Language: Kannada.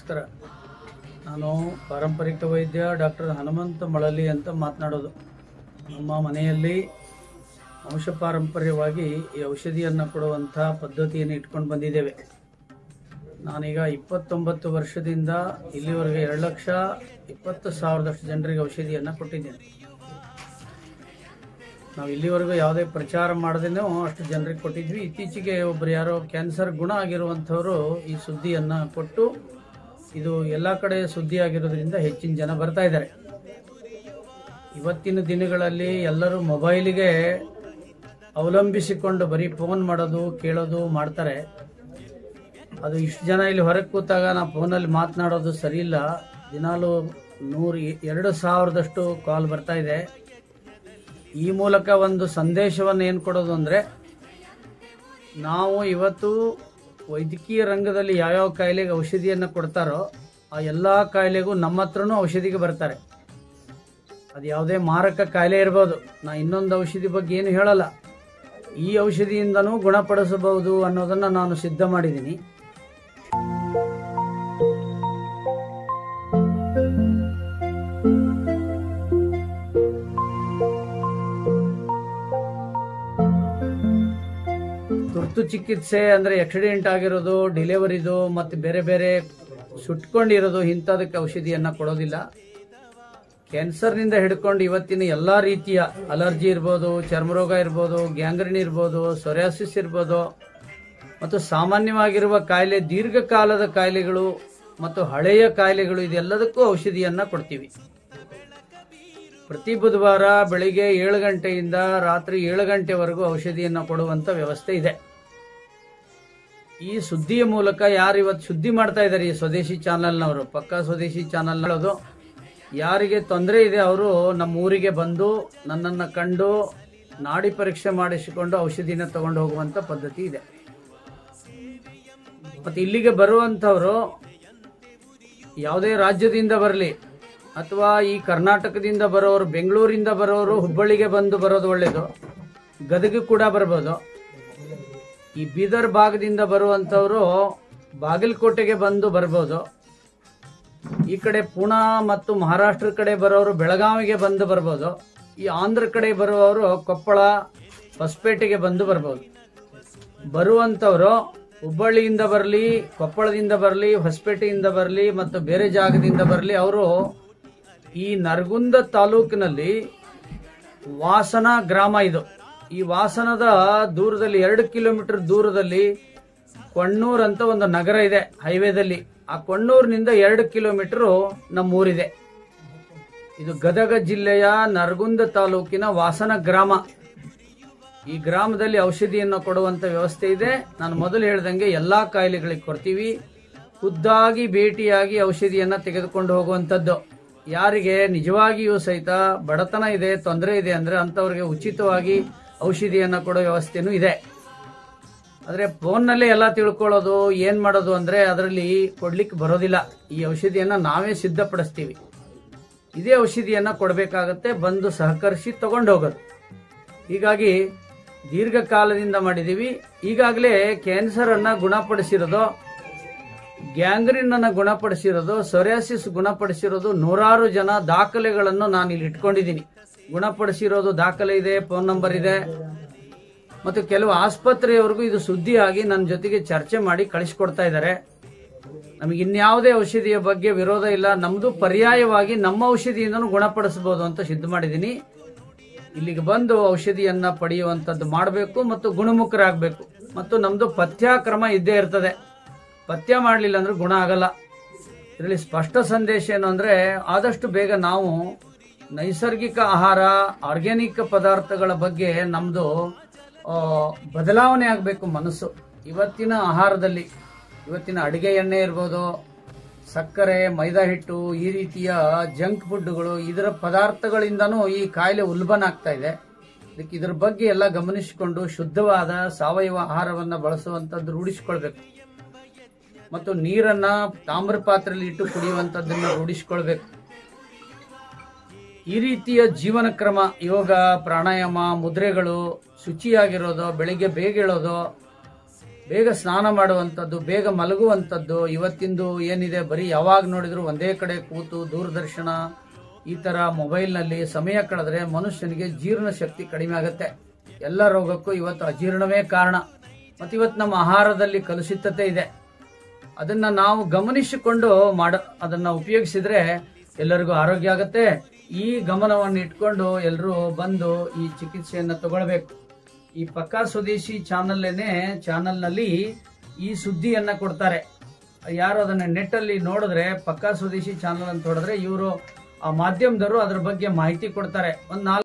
ನಮಸ್ಕಾರ ನಾನು ಪಾರಂಪರಿಕ ವೈದ್ಯ ಡಾಕ್ಟರ್ ಹನುಮಂತ ಮಳಲಿ ಅಂತ ಮಾತನಾಡೋದು ನಮ್ಮ ಮನೆಯಲ್ಲಿ ವಂಶ ಪಾರಂಪರ್ಯವಾಗಿ ಈ ಔಷಧಿಯನ್ನು ಕೊಡುವಂಥ ಪದ್ಧತಿಯನ್ನು ಇಟ್ಕೊಂಡು ಬಂದಿದ್ದೇವೆ ನಾನೀಗ ಇಪ್ಪತ್ತೊಂಬತ್ತು ವರ್ಷದಿಂದ ಇಲ್ಲಿವರೆಗೆ ಎರಡು ಲಕ್ಷ ಇಪ್ಪತ್ತು ಸಾವಿರದಷ್ಟು ಜನರಿಗೆ ಔಷಧಿಯನ್ನು ಕೊಟ್ಟಿದ್ದೇನೆ ನಾವು ಇಲ್ಲಿವರೆಗೂ ಯಾವುದೇ ಪ್ರಚಾರ ಮಾಡದೇನೋ ಅಷ್ಟು ಜನರಿಗೆ ಕೊಟ್ಟಿದ್ವಿ ಇತ್ತೀಚೆಗೆ ಒಬ್ಬರು ಯಾರೋ ಕ್ಯಾನ್ಸರ್ ಗುಣ ಆಗಿರುವಂಥವರು ಈ ಸುದ್ದಿಯನ್ನು ಕೊಟ್ಟು ಇದು ಎಲ್ಲ ಕಡೆ ಸುದ್ದಿ ಆಗಿರೋದ್ರಿಂದ ಹೆಚ್ಚಿನ ಜನ ಬರ್ತಾ ಇದ್ದಾರೆ ಇವತ್ತಿನ ದಿನಗಳಲ್ಲಿ ಎಲ್ಲರೂ ಮೊಬೈಲಿಗೆ ಅವಲಂಬಿಸಿಕೊಂಡು ಬರೀ ಫೋನ್ ಮಾಡೋದು ಕೇಳೋದು ಮಾಡ್ತಾರೆ ಅದು ಇಷ್ಟು ಜನ ಇಲ್ಲಿ ಹೊರಗೆ ಕೂತಾಗ ನಾ ಫೋನಲ್ಲಿ ಮಾತನಾಡೋದು ಸರಿ ಇಲ್ಲ ದಿನಾಲು ನೂರು ಎರಡು ಸಾವಿರದಷ್ಟು ಕಾಲ್ ಬರ್ತಾ ಇದೆ ಈ ಮೂಲಕ ಒಂದು ಸಂದೇಶವನ್ನು ಏನು ಕೊಡೋದು ಅಂದರೆ ನಾವು ಇವತ್ತು ವೈದ್ಯಕೀಯ ರಂಗದಲ್ಲಿ ಯಾವ್ಯಾವ ಕಾಯಿಲೆಗೆ ಔಷಧಿಯನ್ನು ಕೊಡ್ತಾರೋ ಆ ಎಲ್ಲ ಕಾಯಿಲೆಗೂ ನಮ್ಮ ಹತ್ರನೂ ಔಷಧಿಗೆ ಬರ್ತಾರೆ ಅದು ಯಾವುದೇ ಮಾರಕ ಕಾಯಿಲೆ ಇರ್ಬೋದು ನಾ ಇನ್ನೊಂದು ಔಷಧಿ ಬಗ್ಗೆ ಏನು ಹೇಳಲ್ಲ ಈ ಔಷಧಿಯಿಂದನೂ ಗುಣಪಡಿಸಬಹುದು ಅನ್ನೋದನ್ನು ನಾನು ಸಿದ್ಧ ಮಾಡಿದ್ದೀನಿ ತುರ್ತು ಚಿಕಿತ್ಸೆ ಅಂದ್ರೆ ಆಕ್ಸಿಡೆಂಟ್ ಆಗಿರೋದು ಡಿಲಿವರಿದು ಮತ್ತೆ ಬೇರೆ ಬೇರೆ ಸುಟ್ಕೊಂಡಿರೋದು ಇಂಥದಕ್ಕೆ ಔಷಧಿಯನ್ನ ಕೊಡೋದಿಲ್ಲ ಕ್ಯಾನ್ಸರ್ನಿಂದ ಹಿಡ್ಕೊಂಡು ಇವತ್ತಿನ ಎಲ್ಲಾ ರೀತಿಯ ಅಲರ್ಜಿ ಇರ್ಬೋದು ಚರ್ಮರೋಗ ಇರ್ಬೋದು ಗ್ಯಾಂಗ್ರಿನ್ ಇರ್ಬೋದು ಸೊರಿಯಾಸಿಸ್ ಇರ್ಬೋದು ಮತ್ತು ಸಾಮಾನ್ಯವಾಗಿರುವ ಕಾಯಿಲೆ ದೀರ್ಘಕಾಲದ ಕಾಯಿಲೆಗಳು ಮತ್ತು ಹಳೆಯ ಕಾಯಿಲೆಗಳು ಇದೆಲ್ಲದಕ್ಕೂ ಔಷಧಿಯನ್ನ ಕೊಡ್ತೀವಿ ಪ್ರತಿ ಬುಧವಾರ ಬೆಳಿಗ್ಗೆ ಏಳು ಗಂಟೆಯಿಂದ ರಾತ್ರಿ ಏಳು ಗಂಟೆವರೆಗೂ ಔಷಧಿಯನ್ನು ಕೊಡುವಂತ ವ್ಯವಸ್ಥೆ ಇದೆ ಈ ಸುದ್ದಿಯ ಮೂಲಕ ಯಾರು ಇವತ್ತು ಸುದ್ದಿ ಮಾಡ್ತಾ ಇದ್ದಾರೆ ಈ ಸ್ವದೇಶಿ ಚಾನಲ್ನವರು ಪಕ್ಕಾ ಸ್ವದೇಶಿ ಚಾನಲ್ ಹೇಳೋದು ಯಾರಿಗೆ ತೊಂದರೆ ಇದೆ ಅವರು ನಮ್ಮ ಊರಿಗೆ ಬಂದು ನನ್ನನ್ನು ಕಂಡು ನಾಡಿ ಪರೀಕ್ಷೆ ಮಾಡಿಸಿಕೊಂಡು ಔಷಧಿನ ತಗೊಂಡು ಹೋಗುವಂತ ಪದ್ಧತಿ ಇದೆ ಮತ್ತೆ ಇಲ್ಲಿಗೆ ಬರುವಂತವರು ಯಾವುದೇ ರಾಜ್ಯದಿಂದ ಬರಲಿ ಅಥವಾ ಈ ಕರ್ನಾಟಕದಿಂದ ಬರೋರು ಬೆಂಗಳೂರಿಂದ ಬರೋರು ಹುಬ್ಬಳ್ಳಿಗೆ ಬಂದು ಬರೋದು ಒಳ್ಳೇದು ಗದಗ ಕೂಡ ಬರ್ಬೋದು ಈ ಬೀದರ್ ಭಾಗದಿಂದ ಬರುವಂತವರು ಬಾಗಲಕೋಟೆಗೆ ಬಂದು ಬರ್ಬೋದು ಈ ಕಡೆ ಪುಣಾ ಮತ್ತು ಮಹಾರಾಷ್ಟ್ರ ಕಡೆ ಬರೋರು ಬೆಳಗಾವಿಗೆ ಬಂದು ಬರ್ಬೋದು ಈ ಆಂಧ್ರ ಕಡೆ ಬರುವವರು ಕೊಪ್ಪಳ ಹೊಸಪೇಟೆಗೆ ಬಂದು ಬರ್ಬೋದು ಬರುವಂತವರು ಹುಬ್ಬಳ್ಳಿಯಿಂದ ಬರಲಿ ಕೊಪ್ಪಳದಿಂದ ಬರಲಿ ಹೊಸಪೇಟೆಯಿಂದ ಬರಲಿ ಮತ್ತು ಬೇರೆ ಜಾಗದಿಂದ ಬರಲಿ ಅವರು ಈ ನರಗುಂದ ತಾಲೂಕಿನಲ್ಲಿ ವಾಸನ ಗ್ರಾಮ ಇದು ಈ ವಾಸನದ ದೂರದಲ್ಲಿ ಎರಡು ಕಿಲೋಮೀಟರ್ ದೂರದಲ್ಲಿ ಕೊಣ್ಣೂರ್ ಅಂತ ಒಂದು ನಗರ ಇದೆ ಹೈವೇದಲ್ಲಿ ಆ ಕೊಣ್ಣೂರಿನಿಂದ ಎರಡು ಕಿಲೋಮೀಟರ್ ನಮ್ಮ ಊರಿದೆ ಇದು ಗದಗ ಜಿಲ್ಲೆಯ ನರಗುಂದ ತಾಲೂಕಿನ ವಾಸನ ಗ್ರಾಮ ಈ ಗ್ರಾಮದಲ್ಲಿ ಔಷಧಿಯನ್ನು ಕೊಡುವಂತ ವ್ಯವಸ್ಥೆ ಇದೆ ನಾನು ಮೊದಲು ಹೇಳ್ದಂಗೆ ಎಲ್ಲಾ ಕಾಯಿಲೆಗಳಿಗೆ ಕೊಡ್ತೀವಿ ಖುದ್ದಾಗಿ ಭೇಟಿಯಾಗಿ ಔಷಧಿಯನ್ನ ತೆಗೆದುಕೊಂಡು ಹೋಗುವಂತದ್ದು ಯಾರಿಗೆ ನಿಜವಾಗಿಯೂ ಸಹಿತ ಬಡತನ ಇದೆ ತೊಂದರೆ ಇದೆ ಅಂದ್ರೆ ಅಂತವ್ರಿಗೆ ಉಚಿತವಾಗಿ ಔಷಧಿಯನ್ನ ಕೊಡೋ ವ್ಯವಸ್ಥೆನೂ ಇದೆ ಆದ್ರೆ ಫೋನ್ನಲ್ಲೇ ಎಲ್ಲ ತಿಳ್ಕೊಳ್ಳೋದು ಏನ್ ಮಾಡೋದು ಅಂದ್ರೆ ಅದರಲ್ಲಿ ಕೊಡ್ಲಿಕ್ಕೆ ಬರೋದಿಲ್ಲ ಈ ಔಷಧಿಯನ್ನ ನಾವೇ ಸಿದ್ಧಪಡಿಸ್ತೀವಿ ಇದೇ ಔಷಧಿಯನ್ನ ಕೊಡಬೇಕಾಗತ್ತೆ ಬಂದು ಸಹಕರಿಸಿ ತಗೊಂಡು ಹೋಗೋದು ಹೀಗಾಗಿ ದೀರ್ಘಕಾಲದಿಂದ ಮಾಡಿದೀವಿ ಈಗಾಗಲೇ ಕ್ಯಾನ್ಸರ್ ಅನ್ನ ಗುಣಪಡಿಸಿರೋದು ಗ್ಯಾಂಗ್ರಿನ್ ಅನ್ನ ಗುಣಪಡಿಸಿರೋದು ಸೊರಿಯಾಸಿಸ್ ಗುಣಪಡಿಸಿರೋದು ನೂರಾರು ಜನ ದಾಖಲೆಗಳನ್ನು ನಾನು ಇಲ್ಲಿ ಇಟ್ಕೊಂಡಿದ್ದೀನಿ ಗುಣಪಡಿಸಿರೋದು ದಾಖಲೆ ಇದೆ ಫೋನ್ ನಂಬರ್ ಇದೆ ಮತ್ತು ಕೆಲವು ಆಸ್ಪತ್ರೆಯವರೆಗೂ ಇದು ಸುದ್ದಿಯಾಗಿ ನನ್ನ ಜೊತೆಗೆ ಚರ್ಚೆ ಮಾಡಿ ಕಳಿಸ್ಕೊಡ್ತಾ ಇದ್ದಾರೆ ನಮಗೆ ಇನ್ಯಾವುದೇ ಔಷಧಿಯ ಬಗ್ಗೆ ವಿರೋಧ ಇಲ್ಲ ನಮ್ದು ಪರ್ಯಾಯವಾಗಿ ನಮ್ಮ ಔಷಧಿಯಿಂದನೂ ಗುಣಪಡಿಸಬಹುದು ಅಂತ ಸಿದ್ಧ ಮಾಡಿದ್ದೀನಿ ಇಲ್ಲಿಗೆ ಬಂದು ಔಷಧಿಯನ್ನ ಪಡೆಯುವಂತದ್ದು ಮಾಡಬೇಕು ಮತ್ತು ಗುಣಮುಖರಾಗಬೇಕು ಮತ್ತು ನಮ್ದು ಪಥ್ಯಕ್ರಮ ಇದ್ದೇ ಇರ್ತದೆ ಪಥ್ಯ ಮಾಡಲಿಲ್ಲ ಅಂದ್ರೆ ಗುಣ ಆಗಲ್ಲ ಇದರಲ್ಲಿ ಸ್ಪಷ್ಟ ಸಂದೇಶ ಏನು ಅಂದ್ರೆ ಆದಷ್ಟು ಬೇಗ ನಾವು ನೈಸರ್ಗಿಕ ಆಹಾರ ಆರ್ಗ್ಯಾನಿಕ್ ಪದಾರ್ಥಗಳ ಬಗ್ಗೆ ನಮ್ದು ಆ, ಬದಲಾವಣೆ ಆಗಬೇಕು ಮನಸ್ಸು ಇವತ್ತಿನ ಆಹಾರದಲ್ಲಿ ಇವತ್ತಿನ ಅಡಿಗೆ ಎಣ್ಣೆ ಇರ್ಬೋದು ಸಕ್ಕರೆ ಮೈದಾ ಹಿಟ್ಟು ಈ ರೀತಿಯ ಜಂಕ್ ಫುಡ್ಗಳು ಇದರ ಪದಾರ್ಥಗಳಿಂದನೂ ಈ ಕಾಯಿಲೆ ಉಲ್ಬಣ ಆಗ್ತಾ ಇದೆ ಅದಕ್ಕೆ ಇದರ ಬಗ್ಗೆ ಎಲ್ಲ ಗಮನಿಸಿಕೊಂಡು ಶುದ್ಧವಾದ ಸಾವಯವ ಆಹಾರವನ್ನ ಬಳಸುವಂತದ್ದು ರೂಢಿಸಿಕೊಳ್ಬೇಕು ಮತ್ತು ನೀರನ್ನ ತಾಮ್ರ ಪಾತ್ರೆಯಲ್ಲಿ ಇಟ್ಟು ಕುಡಿಯುವಂತದ್ದನ್ನ ರೂಢಿಸಿಕೊಳ್ಬೇಕು ಈ ರೀತಿಯ ಜೀವನ ಕ್ರಮ ಯೋಗ ಪ್ರಾಣಾಯಾಮ ಮುದ್ರೆಗಳು ಶುಚಿಯಾಗಿರೋದು ಬೆಳಿಗ್ಗೆ ಬೇಗ ಏಳೋದು ಬೇಗ ಸ್ನಾನ ಮಾಡುವಂಥದ್ದು ಬೇಗ ಮಲಗುವಂಥದ್ದು ಇವತ್ತಿಂದು ಏನಿದೆ ಬರೀ ಯಾವಾಗ ನೋಡಿದ್ರು ಒಂದೇ ಕಡೆ ಕೂತು ದೂರದರ್ಶನ ಈ ತರ ಮೊಬೈಲ್ನಲ್ಲಿ ಸಮಯ ಕಳೆದ್ರೆ ಮನುಷ್ಯನಿಗೆ ಜೀರ್ಣ ಶಕ್ತಿ ಕಡಿಮೆ ಆಗುತ್ತೆ ಎಲ್ಲ ರೋಗಕ್ಕೂ ಇವತ್ತು ಅಜೀರ್ಣವೇ ಕಾರಣ ಮತ್ತು ಇವತ್ತು ನಮ್ಮ ಆಹಾರದಲ್ಲಿ ಕಲುಷಿತತೆ ಇದೆ ಅದನ್ನ ನಾವು ಗಮನಿಸಿಕೊಂಡು ಮಾಡ ಅದನ್ನ ಉಪಯೋಗಿಸಿದ್ರೆ ಎಲ್ಲರಿಗೂ ಆರೋಗ್ಯ ಆಗುತ್ತೆ ಈ ಗಮನವನ್ನು ಇಟ್ಕೊಂಡು ಎಲ್ಲರೂ ಬಂದು ಈ ಚಿಕಿತ್ಸೆಯನ್ನ ತಗೊಳ್ಬೇಕು ಈ ಪಕ್ಕಾ ಸ್ವದೇಶಿ ಚಾನಲ್ಲೇನೆ ಚಾನಲ್ನಲ್ಲಿ ಈ ಸುದ್ದಿಯನ್ನ ಕೊಡ್ತಾರೆ ಯಾರು ಅದನ್ನ ನೆಟ್ ಅಲ್ಲಿ ನೋಡಿದ್ರೆ ಪಕ್ಕಾ ಸ್ವದೇಶಿ ಚಾನಲ್ ಅಂತ ಹೊಡೆದ್ರೆ ಇವರು ಆ ಮಾಧ್ಯಮದವರು ಅದ್ರ ಬಗ್ಗೆ ಮಾಹಿತಿ ಕೊಡ್ತಾರೆ ಒಂದ್ ನಾಲ್ಕು